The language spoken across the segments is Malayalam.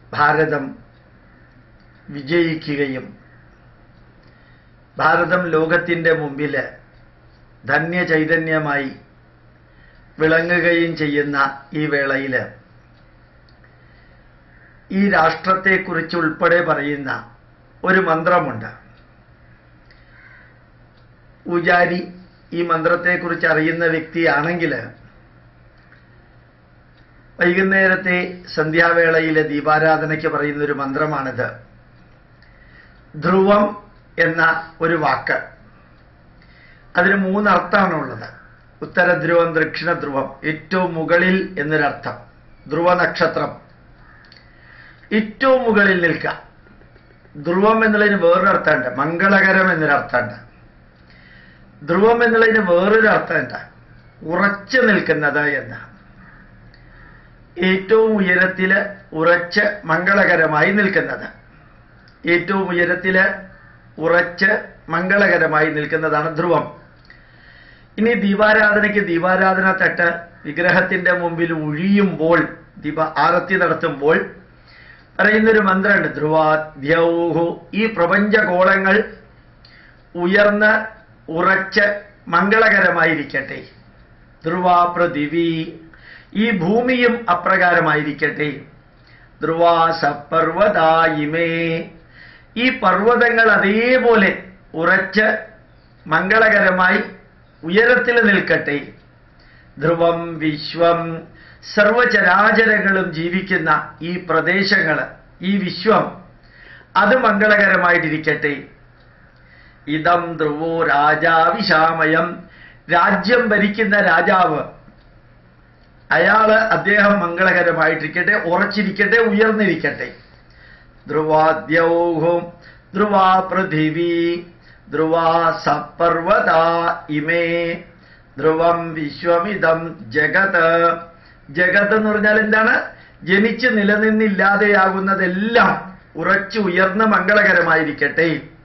ഭാരതം വിജയിക്കുകയും ഭാരതം ലോകത്തിൻ്റെ മുമ്പിൽ ധന്യചൈതന്യമായി വിളങ്ങുകയും ചെയ്യുന്ന ഈ വേളയിൽ ഈ രാഷ്ട്രത്തെക്കുറിച്ച് ഉൾപ്പെടെ പറയുന്ന ഒരു മന്ത്രമുണ്ട് പൂജാരി ഈ മന്ത്രത്തെക്കുറിച്ച് അറിയുന്ന വ്യക്തിയാണെങ്കിൽ വൈകുന്നേരത്തെ സന്ധ്യാവേളയിലെ ദീപാരാധനയ്ക്ക് പറയുന്ന ഒരു മന്ത്രമാണിത് ധ്രുവം എന്ന ഒരു വാക്ക് അതിന് മൂന്നർത്ഥമാണുള്ളത് ഉത്തരധ്രുവം ദക്ഷിണ ധ്രുവം ഏറ്റവും മുകളിൽ എന്നൊരർത്ഥം ധ്രുവ നക്ഷത്രം ഏറ്റവും മുകളിൽ നിൽക്കുക ധ്രുവം എന്നുള്ളതിന് വേറൊരു അർത്ഥമുണ്ട് മംഗളകരം എന്നൊരർത്ഥമുണ്ട് ധ്രുവം എന്നുള്ളതിന് വേറൊരു അർത്ഥമുണ്ട് ഉറച്ചു നിൽക്കുന്നത് എന്ന് ഏറ്റവും ഉയരത്തിൽ ഉറച്ച് മംഗളകരമായി നിൽക്കുന്നത് ഏറ്റവും ഉയരത്തിൽ ഉറച്ച് മംഗളകരമായി നിൽക്കുന്നതാണ് ധ്രുവം ഇനി ദീപാരാധനയ്ക്ക് ദീപാരാധന തട്ട് വിഗ്രഹത്തിന്റെ മുമ്പിൽ ഒഴിയുമ്പോൾ ദീപ ആരത്തി നടത്തുമ്പോൾ പറയുന്നൊരു മന്ത്രമുണ്ട് ധ്രുവാദ്യൗഹു ഈ പ്രപഞ്ചഗോളങ്ങൾ ഉയർന്ന് ഉറച്ച് മംഗളകരമായിരിക്കട്ടെ ധ്രുവ പൃഥിവി ഈ ഭൂമിയും അപ്രകാരമായിരിക്കട്ടെ ധ്രുവാസ പർവ്വതായിമേ ഈ പർവ്വതങ്ങൾ അതേപോലെ ഉറച്ച് മംഗളകരമായി ഉയരത്തിൽ നിൽക്കട്ടെ ധ്രുവം വിശ്വം സർവചരാചരങ്ങളും ജീവിക്കുന്ന ഈ പ്രദേശങ്ങൾ ഈ വിശ്വം അത് മംഗളകരമായിട്ടിരിക്കട്ടെ ഇതം ധ്രുവോ രാജാവിശാമയം രാജ്യം ഭരിക്കുന്ന രാജാവ് അയാള് അദ്ദേഹം മംഗളകരമായിട്ടിരിക്കട്ടെ ഉറച്ചിരിക്കട്ടെ ഉയർന്നിരിക്കട്ടെ ധ്രുവാദ്യൗഹും ധ്രുവാ പൃഥിവി ധ്രുവാ സപർവത ഇമേ ധ്രുവം വിശ്വമിതം ജഗത് ജഗത് എന്ന് പറഞ്ഞാൽ എന്താണ് ജനിച്ച് നിലനിന്നില്ലാതെയാകുന്നതെല്ലാം ഉറച്ചു ഉയർന്ന മംഗളകരമായിരിക്കട്ടെ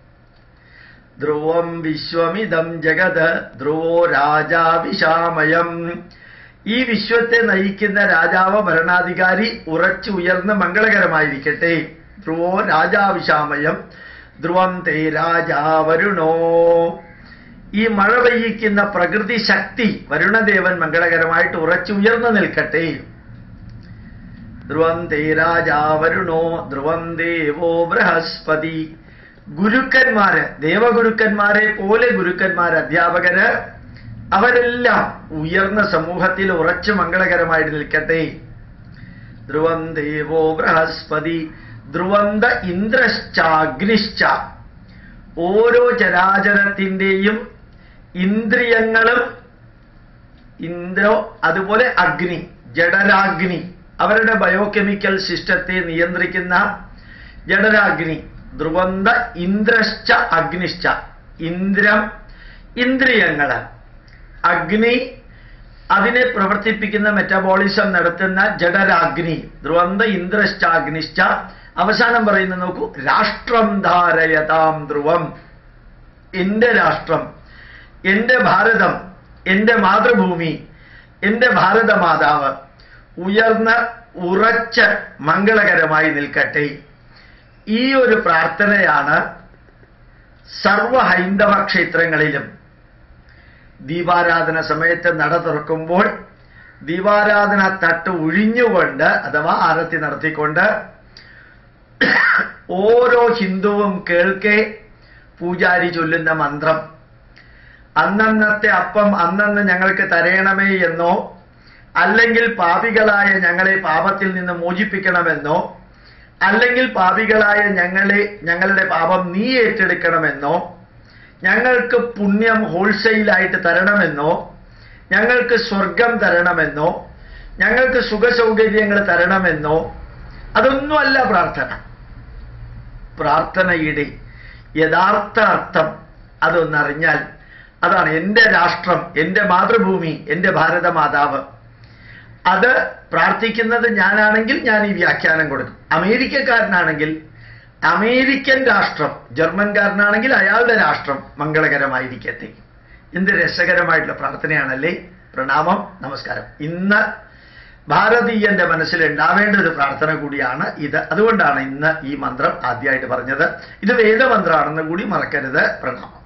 ധ്രുവം വിശ്വമിതം ജഗത് ധ്രുവോ രാജാവിശാമയം ഈ വിശ്വത്തെ നയിക്കുന്ന രാജാവ് ഭരണാധികാരി ഉറച്ചു ഉയർന്ന മംഗളകരമായിരിക്കട്ടെ ധ്രുവോ രാജാവിശാമയം ധ്രുവം തേ രാജാവരുണോ ഈ മഴ പെയ്യിക്കുന്ന പ്രകൃതി ശക്തി വരുണദേവൻ മംഗളകരമായിട്ട് ഉറച്ചു ഉയർന്നു നിൽക്കട്ടെ ധ്രുവം തേ രാജാവരുണോ ധ്രുവം ദേവോ ബൃഹസ്പതി ഗുരുക്കന്മാര് ദേവഗുരുക്കന്മാരെ പോലെ ഗുരുക്കന്മാര് അധ്യാപകര് അവരെല്ലാം ഉയർന്ന സമൂഹത്തിൽ ഉറച്ചു മംഗളകരമായിട്ട് നിൽക്കട്ടെ ധ്രുവം ദേവോ ബൃഹസ്പതി ധ്രുവന്ത ഇന്ദ്രശ്ചാഗ്നിശ്ച ഓരോ ചരാചരത്തിൻ്റെയും ഇന്ദ്രിയങ്ങളും ഇന്ദ്രോ അതുപോലെ അഗ്നി ജഡരാഗ്നി അവരുടെ ബയോകെമിക്കൽ സിസ്റ്റത്തെ നിയന്ത്രിക്കുന്ന ജഡരാഗ്നി ധ്രുവന്ത ഇന്ദ്രശ്ച അഗ്നിശ്ച ഇന്ദ്രം ഇന്ദ്രിയങ്ങള് അഗ്നി അതിനെ പ്രവർത്തിപ്പിക്കുന്ന മെറ്റബോളിസം നടത്തുന്ന ജഡരാഗ്നി ധ്രുവന്ത ഇന്ദ്രശ്ചാഗ്നിശ്ച അവസാനം പറയുന്നത് നോക്കൂ രാഷ്ട്രം ധാരയതാം ധ്രുവം എന്റെ രാഷ്ട്രം എന്റെ ഭാരതം എന്റെ മാതൃഭൂമി എന്റെ ഭാരതമാതാവ് ഉയർന്ന ഉറച്ച് മംഗളകരമായി നിൽക്കട്ടെ ഈ ഒരു പ്രാർത്ഥനയാണ് സർവ ഹൈന്ദവ ക്ഷേത്രങ്ങളിലും ദീപാരാധന സമയത്ത് നട തുറക്കുമ്പോൾ ദീപാരാധന തട്ട് ഒഴിഞ്ഞുകൊണ്ട് അഥവാ ആരത്തി നടത്തിക്കൊണ്ട് ഓരോ ഹിന്ദുവും കേൾക്കെ പൂജാരി ചൊല്ലുന്ന മന്ത്രം അന്നന്നത്തെ അപ്പം അന്നന്ന് ഞങ്ങൾക്ക് തരയണമേ എന്നോ അല്ലെങ്കിൽ പാപികളായ ഞങ്ങളെ പാപത്തിൽ നിന്ന് മോചിപ്പിക്കണമെന്നോ അല്ലെങ്കിൽ പാപികളായ ഞങ്ങളെ ഞങ്ങളുടെ പാപം നീ ഏറ്റെടുക്കണമെന്നോ ഞങ്ങൾക്ക് പുണ്യം ഹോൾസെയിലായിട്ട് തരണമെന്നോ ഞങ്ങൾക്ക് സ്വർഗം തരണമെന്നോ ഞങ്ങൾക്ക് സുഖസൗകര്യങ്ങൾ തരണമെന്നോ അതൊന്നുമല്ല പ്രാർത്ഥന പ്രാർത്ഥനയുടെ യഥാർത്ഥ അർത്ഥം അതൊന്നറിഞ്ഞാൽ അതാണ് എൻ്റെ രാഷ്ട്രം എൻ്റെ മാതൃഭൂമി എൻ്റെ ഭാരതമാതാവ് അത് പ്രാർത്ഥിക്കുന്നത് ഞാനാണെങ്കിൽ ഞാൻ ഈ വ്യാഖ്യാനം കൊടുക്കും അമേരിക്കക്കാരനാണെങ്കിൽ അമേരിക്കൻ രാഷ്ട്രം ജർമ്മൻകാരനാണെങ്കിൽ അയാളുടെ രാഷ്ട്രം മംഗളകരമായിരിക്കട്ടെ എന്ത് രസകരമായിട്ടുള്ള പ്രാർത്ഥനയാണല്ലേ പ്രണാമം നമസ്കാരം ഇന്ന് ഭാരതീയന്റെ മനസ്സിൽ ഉണ്ടാവേണ്ട ഒരു പ്രാർത്ഥന കൂടിയാണ് ഇത് അതുകൊണ്ടാണ് ഇന്ന് ഈ മന്ത്രം ആദ്യമായിട്ട് പറഞ്ഞത് ഇത് വേദമന്ത്രമാണെന്ന് കൂടി മറക്കരുത് പ്രണാമം